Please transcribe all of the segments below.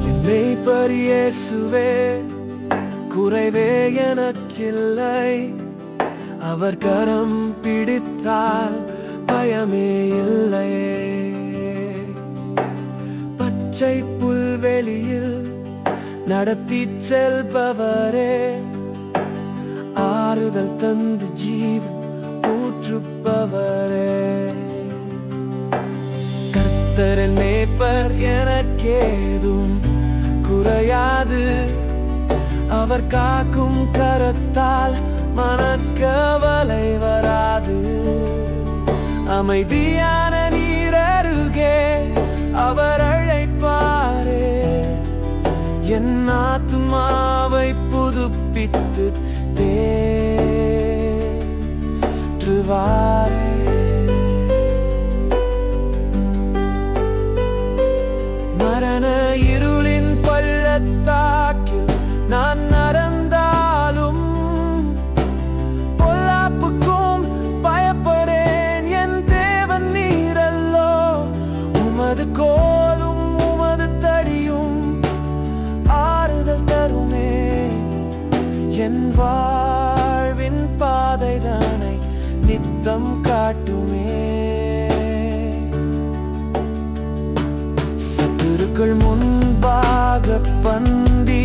என் மேய்ப்பர் இயேசுவே குறைவே எனக்கில்லை அவர் கரம் பிடித்தால் பயமே இல்லையே பச்சை புல்வெளியில் நடத்தி செல்பவரே ஆறுதல் தந்து ஜீவன் ஊற்றுப்பவரே கர்த்தரின் மேய்ப்பர் எனக்கேதும் குறையாது அவர் காக்கும் கரத்தால் மனக்கவலை வராது அமைதியான நீரருகே அவர் அழைப்பாரே என் ஆத்மாவை புதுப்பித்து தேற்றுவாரே மரண இருளின் பள்ளத்தாக்கில் நான் நடந்தாலும் பொல்லாப்புக்கும் பயப்படேன் என் தேவன் நீரல்லோ உமது கோலும் உமது தடியும் ஆறுதல் தருமே என் வாழ்வின் பாதைதானை நித்தம் காட்டுமே சத்துருக்கள் முன்பாக பந்தி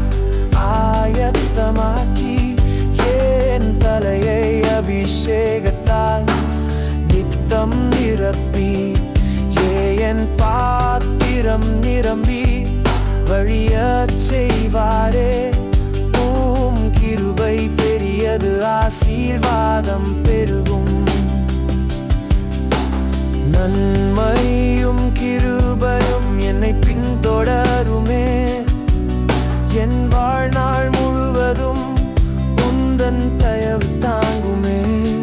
ஆயத்தமாக்கி ஏன் தலையை அபிஷேகத்தால் நித்தம் நிரப்பி ஏன் பாத்திரம் நிரம்பி வழியச் செய்வாரே பூம் கிருபை பெரியது ஆசீர்வாதம் பெருகும் நன்மையும் கிருபையும் என்னை பின்தொடருமே என் வாழ்நாள் முழுவதும் உந்தன் தயவு தாங்குமே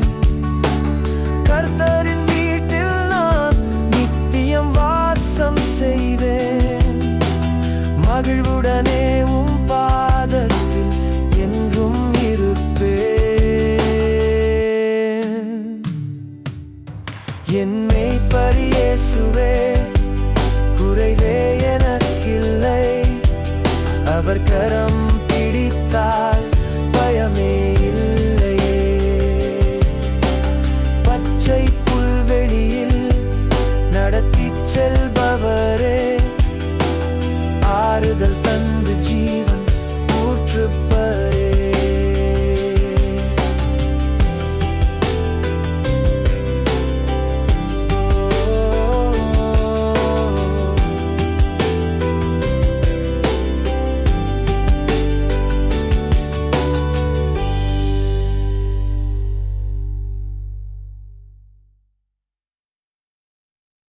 கர்த்தரின் வீட்டில் நான் நித்தியம் வாசம் செய்வேன் மகிழ்வுடனே